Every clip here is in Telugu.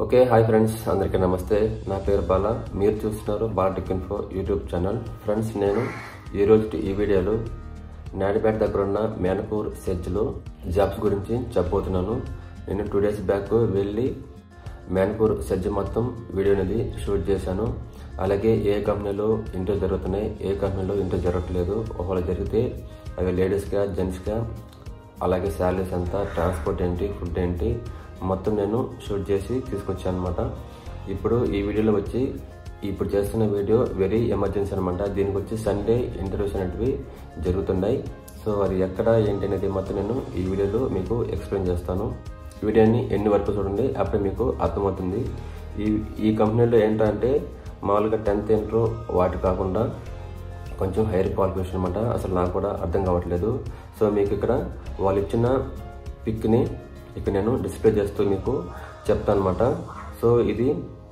ఓకే హాయ్ ఫ్రెండ్స్ అందరికీ నమస్తే నా పేరు బాల మీరు చూస్తున్నారు బాలటిక్ ఇన్ఫో యూట్యూబ్ ఛానల్ ఫ్రెండ్స్ నేను ఈ రోజు ఈ వీడియోలో నాడిపేట దగ్గర ఉన్న మేనపూర్ సెజ్లో జాబ్స్ గురించి చెప్పబోతున్నాను నేను టూ డేస్ బ్యాక్ వెళ్ళి మేనపూర్ సెజ్ మొత్తం వీడియో అనేది షూట్ చేశాను అలాగే ఏ కంపెనీలో ఇంటర్వ్యూ జరుగుతున్నాయి ఏ కంపెనీలో ఇంటర్వ్యూ జరగట్లేదు ఒకవేళ జరిగితే అవి లేడీస్గా జెంట్స్గా అలాగే శాలరీస్ ఎంత ట్రాన్స్పోర్ట్ ఏంటి ఫుడ్ ఏంటి మొత్తం నేను షూట్ చేసి తీసుకొచ్చాను అనమాట ఇప్పుడు ఈ వీడియోలో వచ్చి ఇప్పుడు చేస్తున్న వీడియో వెరీ ఎమర్జెన్సీ అనమాట దీనికి వచ్చి సండే ఇంటర్వ్యూస్ అనేటివి జరుగుతున్నాయి సో అది ఎక్కడ ఏంటి అనేది మొత్తం నేను ఈ వీడియోలో మీకు ఎక్స్ప్లెయిన్ చేస్తాను ఈ వీడియోని ఎన్ని వరకు చూడండి అప్పుడే మీకు అర్థమవుతుంది ఈ ఈ కంపెనీలో ఏంటంటే మామూలుగా టెన్త్ ఇంటర్ వాటి కాకుండా కొంచెం హైయర్ క్వాలిఫికేషన్ అనమాట అసలు నాకు కూడా అర్థం కావట్లేదు సో మీకు ఇక్కడ వాళ్ళు ఇచ్చిన పిక్ని ఇక్కడ నేను డిస్ప్లే చేస్తూ మీకు చెప్తాను అనమాట సో ఇది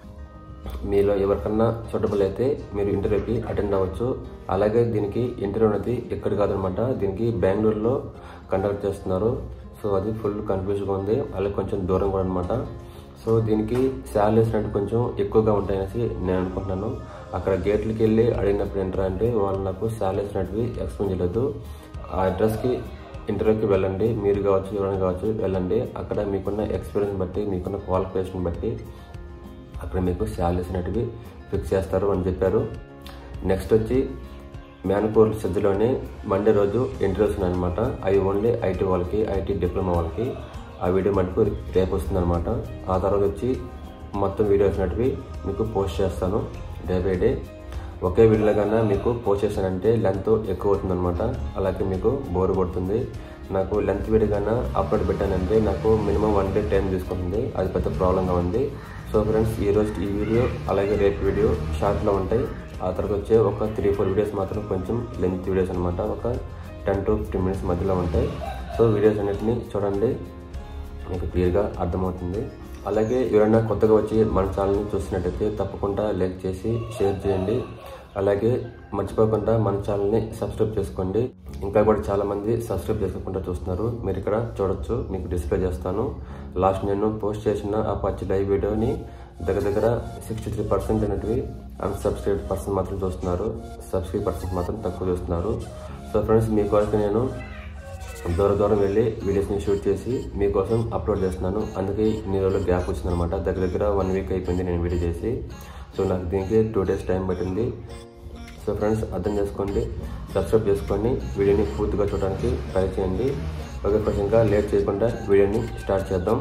మీలో ఎవరికన్నా సూటబుల్ అయితే మీరు ఇంటర్వ్యూకి అటెండ్ అవ్వచ్చు అలాగే దీనికి ఇంటర్వ్యూ అనేది ఎక్కడ కాదనమాట దీనికి బెంగళూరులో కండక్ట్ చేస్తున్నారు సో అది ఫుల్ కన్ఫ్యూజ్గా ఉంది అలాగే కొంచెం దూరం కూడా అనమాట సో దీనికి శాలరీస్ అంటే కొంచెం ఎక్కువగా ఉంటాయనేసి నేను అనుకుంటున్నాను అక్కడ గేట్లకి వెళ్ళి అడిగినప్పుడు ఏంటంటే అంటే వాళ్ళు నాకు శాలరీస్ అనేటివి ఎక్స్ప్లెయిన్ చేయలేదు ఆ అడ్రస్కి ఇంటర్వ్యూకి వెళ్ళండి మీరు కావచ్చు ఎవరైనా కావచ్చు వెళ్ళండి అక్కడ మీకున్న ఎక్స్పీరియన్స్ బట్టి మీకున్న క్వాలిఫికేషన్ బట్టి అక్కడ మీకు శాలరీస్ అనేటివి ఫిక్స్ చేస్తారు అని చెప్పారు నెక్స్ట్ వచ్చి మ్యాన్పూర్ సిద్ధిలోనే మండే రోజు ఇంటర్వ్యూస్ ఉన్నాయన్నమాట అవి ఓన్లీ ఐటీ వాళ్ళకి ఐటీ డిప్లొమా వాళ్ళకి ఆ వీడియో మటుకు రేపు వస్తుందన్నమాట ఆ తర్వాత వచ్చి మొత్తం వీడియోస్ అనేటివి మీకు పోస్ట్ చేస్తాను డే బై డే ఒకే వీడియోలో కన్నా మీకు పోస్ట్ చేశానంటే లెంత్ ఎక్కువ అవుతుందన్నమాట అలాగే మీకు బోర్ కొడుతుంది నాకు లెంత్ వీడియో కన్నా అప్లోడ్ పెట్టానంటే నాకు మినిమం వన్ డే టైం తీసుకుంటుంది అది పెద్ద ప్రాబ్లంగా ఉంది సో ఫ్రెండ్స్ ఈ రోజు ఈ వీడియో అలాగే రేపు వీడియో షార్ట్లో ఉంటాయి ఆ తర్వాత వచ్చే ఒక త్రీ ఫోర్ వీడియోస్ మాత్రం కొంచెం లెంత్ వీడియోస్ అనమాట ఒక టెన్ టు ఫిఫ్టీన్ మినిట్స్ మధ్యలో ఉంటాయి సో వీడియోస్ అన్నిటిని చూడండి మీకు క్లియర్గా అర్థమవుతుంది అలాగే ఎవరైనా కొత్తగా వచ్చి మన ఛానల్ని చూసినట్టయితే తప్పకుండా లైక్ చేసి షేర్ చేయండి అలాగే మర్చిపోకుండా మన ఛానల్ని సబ్స్క్రైబ్ చేసుకోండి ఇంకా కూడా చాలా మంది సబ్స్క్రైబ్ చేసుకోకుండా చూస్తున్నారు మీరు ఇక్కడ చూడొచ్చు మీకు డిస్ప్లే చేస్తాను లాస్ట్ నేను పోస్ట్ చేసిన ఆ పచ్చి లైవ్ వీడియోని దగ్గర దగ్గర సిక్స్టీ త్రీ పర్సెంట్ అనేటివి అన్సబ్స్క్రైబ్ పర్సెంట్ మాత్రం చూస్తున్నారు సబ్స్క్రైబ్ పర్సెంట్ మాత్రం తక్కువ చూస్తున్నారు సో ఫ్రెండ్స్ మీకోసం నేను దూరం దూరం వెళ్ళి వీడియోస్ని షూట్ చేసి మీకోసం అప్లోడ్ చేస్తున్నాను అందుకే ఇన్ని రోజులు గ్యాప్ వచ్చిందనమాట దగ్గర దగ్గర వన్ వీక్ అయిపోయింది నేను వీడియో చేసి సో నాకు దీనికి టూ డేస్ టైం పట్టింది సో ఫ్రెండ్స్ అర్థం చేసుకోండి సబ్స్క్రైబ్ చేసుకోండి వీడియోని పూర్తిగా చూడడానికి ట్రై చేయండి ఓకే ఫ్రెండ్స్ ఇంకా లేట్ చేయకుండా వీడియోని స్టార్ట్ చేద్దాం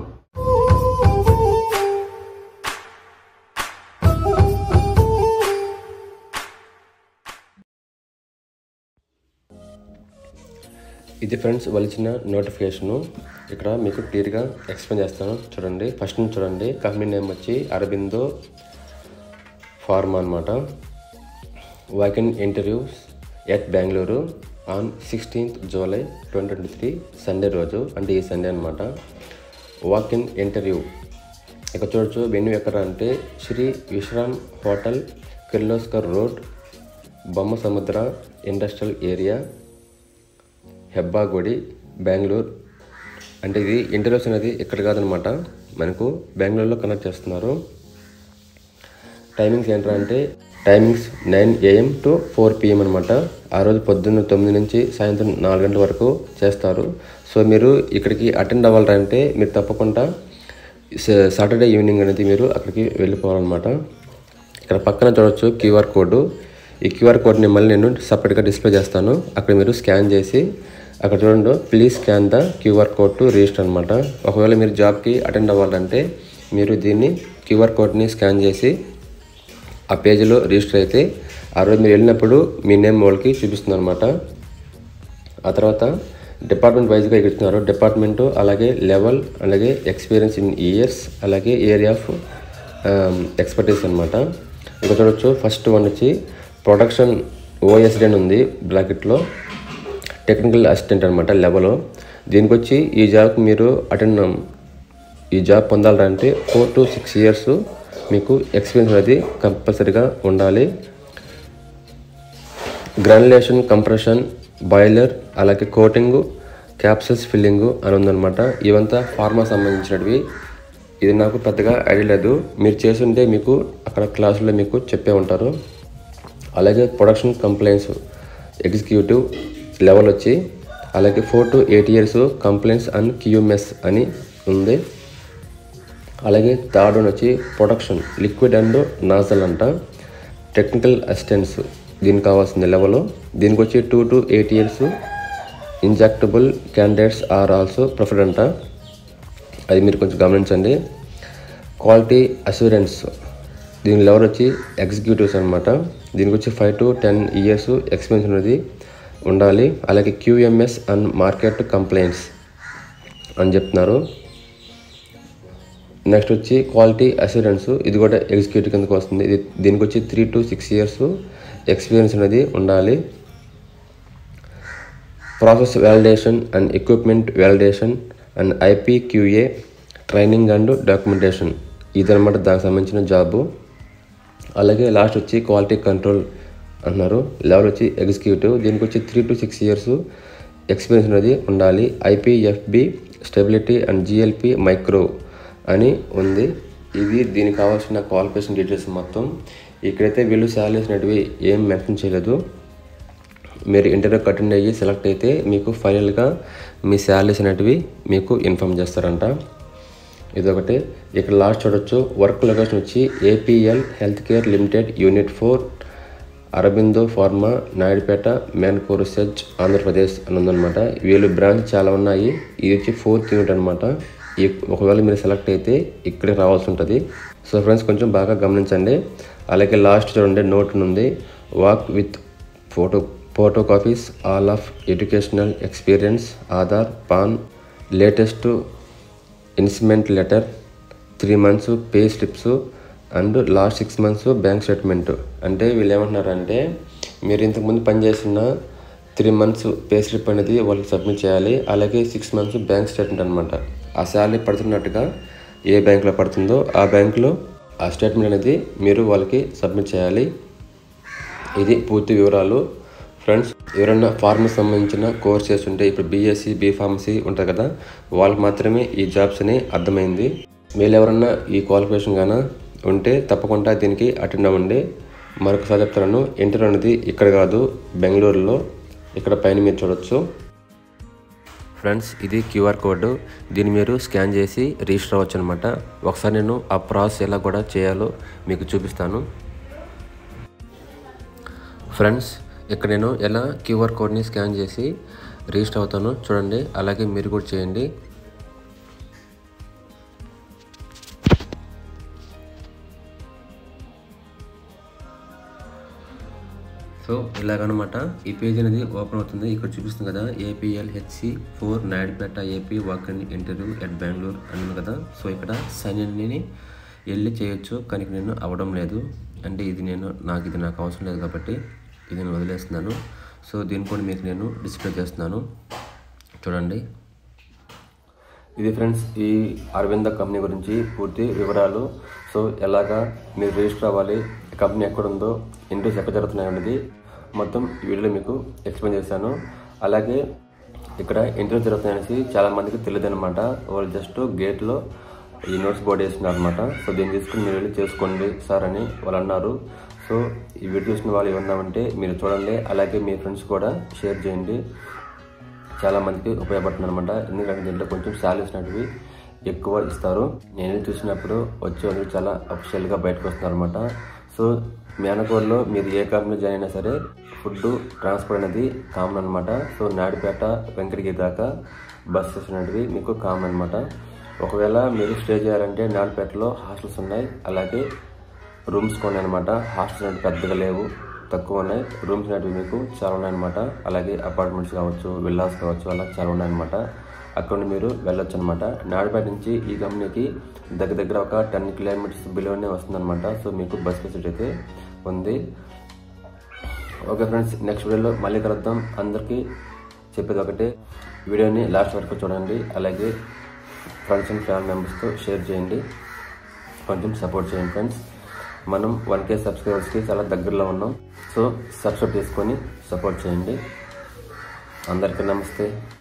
ఇది ఫ్రెండ్స్ వాళ్ళు ఇచ్చిన నోటిఫికేషను ఇక్కడ మీకు క్లియర్గా ఎక్స్ప్లెయిన్ చేస్తాను చూడండి ఫస్ట్ నుంచి చూడండి కంపెనీ నేమ్ వచ్చి అరబిందో ఫార్మా అనమాట walk in interviews at Bengaluru on sixteenth July twenty twenty three Sunday రోజు అంటే ఈ సండే అనమాట వాకిన్ ఇంటర్వ్యూ ఇక్కడ చూడొచ్చు వెన్యూ ఎక్కడ అంటే Shri Vishram hotel Kirloskar road Bommasandra industrial area హెబ్బాగుడి Bengaluru అంటే ఇది ఇంటర్వ్యూస్ అనేది ఇక్కడ కాదనమాట మనకు బెంగళూరులో కనెక్ట్ చేస్తున్నారు టైమింగ్స్ ఏంటంటే timings nine AM to four PM అనమాట ఆ రోజు పొద్దున్న తొమ్మిది నుంచి సాయంత్రం నాలుగు గంటల వరకు చేస్తారు సో మీరు ఇక్కడికి అటెండ్ అవ్వాలంటే మీరు తప్పకుండా సాటర్డే ఈవినింగ్ అనేది మీరు అక్కడికి వెళ్ళిపోవాలన్నమాట ఇక్కడ పక్కన చూడవచ్చు క్యూఆర్ కోడ్ ఈ క్యూఆర్ కోడ్ని మళ్ళీ నేను సపరేట్గా డిస్ప్లే చేస్తాను అక్కడ మీరు స్కాన్ చేసి అక్కడ చూడండి please scan the QR code to register అనమాట ఒకవేళ మీరు జాబ్కి అటెండ్ అవ్వాలంటే మీరు దీన్ని క్యూఆర్ కోడ్ని స్కాన్ చేసి ఆ పేజీలో రిజిస్టర్ అయితే ఆ రోజు మీరు వెళ్ళినప్పుడు మీ నేమ్ వాళ్ళకి చూపిస్తుంది అనమాట ఆ తర్వాత డిపార్ట్మెంట్ వైజ్గా ఇస్తున్నారు డిపార్ట్మెంటు అలాగే లెవెల్ అలాగే ఎక్స్పీరియన్స్ ఇన్ ఇయర్స్ అలాగే ఏరియా ఆఫ్ ఎక్స్పర్టీస్ అనమాట ఇక్కడ చూడొచ్చు ఫస్ట్ వన్ వచ్చి ప్రొడక్షన్ ఓఎస్డి అని ఉంది బ్రాకెట్లో టెక్నికల్ అసిస్టెంట్ అనమాట లెవెల్ దీనికి వచ్చి ఈ జాబ్కి మీరు అటెండ్ ఈ జాబ్ పొందాలంటే ఫోర్ టు సిక్స్ ఇయర్స్ మీకు ఎక్స్పీరియన్స్ అనేది కంపల్సరీగా ఉండాలి గ్రాన్యులేషన్ కంప్రెషన్ బాయిలర్ అలాగే కోటింగ్ క్యాప్సల్స్ ఫిల్లింగ్ అని ఉందన్నమాట ఇవంతా ఫార్మా సంబంధించినవి ఇది నాకు పెద్దగా ఐడియా లేదు మీరు చేస్తుంటే మీకు అక్కడ క్లాసులో మీకు చెప్పే ఉంటారు అలాగే ప్రొడక్షన్ కంప్లైంట్స్ ఎగ్జిక్యూటివ్ లెవెల్ వచ్చి అలాగే four to eight years complaints and QMS అని ఉంది అలాగే థర్డ్ వన్ వచ్చి ప్రొడక్షన్ లిక్విడ్ అండ్ నాజల్ అంట టెక్నికల్ అసిస్టెంట్స్ దీనికి కావాల్సిన లెవెల్ దీనికి వచ్చి two to eight years injectable candidates are also preferred అంట అది మీరు కొంచెం గమనించండి క్వాలిటీ అష్యూరెన్స్ దీని లెవెల్ వచ్చి ఎగ్జిక్యూటివ్స్ అనమాట దీనికి వచ్చి five to ten years experience ఉన్నది ఉండాలి అలాగే క్యూఎంఎస్ అండ్ మార్కెట్ కంప్లైంట్స్ అని చెప్తున్నారు నెక్స్ట్ వచ్చి క్వాలిటీ అష్యూరెన్స్ ఇది కూడా ఎగ్జిక్యూటివ్ కిందకు వస్తుంది ఇది దీనికి వచ్చి three to six years experience అనేది ఉండాలి process validation and equipment validation and IPQA training and documentation ఇదనమాట దానికి సంబంధించిన జాబు అలాగే లాస్ట్ వచ్చి క్వాలిటీ కంట్రోల్ అంటున్నారు లెవెల్ వచ్చి ఎగ్జిక్యూటివ్ దీనికి వచ్చి three to six years experience అనేది ఉండాలి IPFB stability and GLP micro అని ఉంది ఇది దీనికి కావాల్సిన క్వాలిఫికేషన్ డీటెయిల్స్ మొత్తం ఇక్కడైతే వీళ్ళు శాలరీస్ అనేటివి ఏం మెన్షన్ చేయలేదు మీరు ఇంటర్వ్యూకి అటెండ్ అయ్యి సెలెక్ట్ అయితే మీకు ఫైనల్గా మీ శాలరీస్ అనేటివి మీకు ఇన్ఫామ్ చేస్తారంట ఇదొకటి ఇక్కడ లాస్ట్ చూడొచ్చు వర్క్ లొకేషన్ వచ్చి APL health care limited unit four Aurobindo pharma Naidupeta మ్యాన్కోర్ సెర్చ్ ఆంధ్రప్రదేశ్ అని ఉందన్నమాట వీళ్ళు బ్రాంచ్ చాలా ఉన్నాయి ఇది వచ్చి ఫోర్త్ యూనిట్ అనమాట ఒకవేళ మీరు సెలెక్ట్ అయితే ఇక్కడికి రావాల్సి ఉంటుంది సో ఫ్రెండ్స్ కొంచెం బాగా గమనించండి అలాగే లాస్ట్ చూడండి నోట్ ఉంది walk with photo photo copies all of educational experience Aadhaar PAN latest increment letter three months pay slips and last six months bank statement అంటే వీళ్ళు ఏమంటున్నారంటే మీరు ఇంతకుముందు పనిచేసిన త్రీ మంత్స్ పే స్లిప్ అనేది వాళ్ళకి సబ్మిట్ చేయాలి అలాగే సిక్స్ మంత్స్ బ్యాంక్ స్టేట్మెంట్ అనమాట ఆ శాలరీ పడుతున్నట్టుగా ఏ బ్యాంకులో పడుతుందో ఆ బ్యాంకులో ఆ స్టేట్మెంట్ అనేది మీరు వాళ్ళకి సబ్మిట్ చేయాలి ఇది పూర్తి వివరాలు ఫ్రెండ్స్ ఎవరైనా ఫార్మసీ సంబంధించిన కోర్స్ చేస్తుంటే ఇప్పుడు బీఎస్సీ బీ ఫార్మసీ ఉంటుంది కదా వాళ్ళకి మాత్రమే ఈ జాబ్స్ అని అర్థమైంది మీరు ఎవరన్నా ఈ క్వాలిఫికేషన్ గాన ఉంటే తప్పకుండా దీనికి అటెండ్ అవ్వండి మరొకసారి చెప్తున్నాను ఇంటర్వ్యూ అనేది ఇక్కడ కాదు బెంగళూరులో ఇక్కడ పైన మీరు చూడొచ్చు ఫ్రెండ్స్ ఇది క్యూఆర్ కోడ్ దీన్ని మీరు స్కాన్ చేసి రిజిస్టర్ అవ్వచ్చు అనమాట ఒకసారి నేను ఆ ప్రాసెస్ ఎలా కూడా చేయాలో మీకు చూపిస్తాను ఫ్రెండ్స్ ఇక్కడ నేను ఎలా క్యూఆర్ కోడ్ని స్కాన్ చేసి రిజిస్టర్ అవుతాను చూడండి అలాగే మీరు కూడా చేయండి సో ఇలాగనమాట ఈ పేజ్ అనేది ఓపెన్ అవుతుంది ఇక్కడ చూపిస్తుంది కదా APL HC four Naidupeta AP walk and interview at Bengaluru అని ఉంది కదా సో ఇక్కడ సైన్ ఇన్ని వెళ్ళి చేయొచ్చు కానీ ఇక్కడ నేను అవ్వడం లేదు అంటే ఇది నేను నాకు ఇది నాకు అవసరం లేదు కాబట్టి ఇది నేను వదిలేస్తున్నాను సో దీన్ని కూడా మీకు నేను డిస్ప్లే చేస్తున్నాను చూడండి ఇది ఫ్రెండ్స్ ఈ అరవింద కంపెనీ గురించి పూర్తి వివరాలు సో ఎలాగా మీరు రిజిస్టర్ అవ్వాలి కంపెనీ ఎక్కడ ఉందో ఇంటర్వ్యూస్ ఎక్కడ జరుగుతున్నాయి అనేది మొత్తం ఈ వీడియోలో మీకు ఎక్స్ప్లెయిన్ చేశాను అలాగే ఇక్కడ ఇంటర్వ్యూ జరుగుతున్నాయనేసి చాలా మందికి తెలియదు అనమాట వాళ్ళు జస్ట్ గేట్లో ఈ నోట్స్ బోర్డు వేస్తున్నారు అనమాట సో దీన్ని తీసుకుని మీరు వెళ్ళి చేసుకోండి సార్ అని వాళ్ళు అన్నారు సో ఈ వీడియో చూసిన వాళ్ళు ఏమన్నా ఉంటే మీరు చూడండి అలాగే మీ ఫ్రెండ్స్ కూడా షేర్ చేయండి చాలా మందికి ఉపయోగపడుతుంది అనమాట ఎందుకంటే దీంట్లో కొంచెం శాలరీస్ అనేటివి ఎక్కువ ఇస్తారు నేను చూసినప్పుడు వచ్చే వాళ్ళు చాలా అఫిషియల్గా బయటకు వస్తున్నారు అనమాట సో మేనకోర్లో మీరు ఏ కంపెనీ జాయిన్ అయినా సరే ఫుడ్ ట్రాన్స్పోర్ట్ అనేది కామన్ అనమాట సో నాయుడుపేట వెంకటగిరి దాకా బస్ స్టేషన్ అనేటివి మీకు కామన్ అనమాట ఒకవేళ మీరు స్టే చేయాలంటే నాయుడుపేటలో హాస్టల్స్ ఉన్నాయి అలాగే రూమ్స్ కొన్ని అనమాట హాస్టల్స్ అనేవి పెద్దగా లేవు తక్కువ ఉన్నాయి రూమ్స్ అనేవి మీకు చాలా ఉన్నాయన్నమాట అలాగే అపార్ట్మెంట్స్ కావచ్చు విల్లాస్ కావచ్చు అలా చాలా ఉన్నాయన్నమాట అక్కడ నుండి మీరు వెళ్ళొచ్చు అనమాట నాయుడుపేట నుంచి ఈ కంపెనీకి దగ్గర దగ్గర ఒక టెన్ కిలోమీటర్స్ బిలోనే వస్తుందన్నమాట సో మీకు బస్ ఫెసిలిటీ అయితే ఉంది ఓకే ఫ్రెండ్స్ నెక్స్ట్ వీడియోలో మళ్ళీ కలుద్దాం అందరికీ చెప్పేది ఒకటే వీడియోని లాస్ట్ వరకు చూడండి అలాగే ఫ్రెండ్స్ అండ్ ఫ్యామిలీ మెంబర్స్తో షేర్ చేయండి కొంచెం సపోర్ట్ చేయండి ఫ్రెండ్స్ మనం వన్ కే సబ్స్క్రైబర్స్కి చాలా దగ్గరలో ఉన్నాం సో సబ్స్క్రైబ్ చేసుకొని సపోర్ట్ చేయండి అందరికీ నమస్తే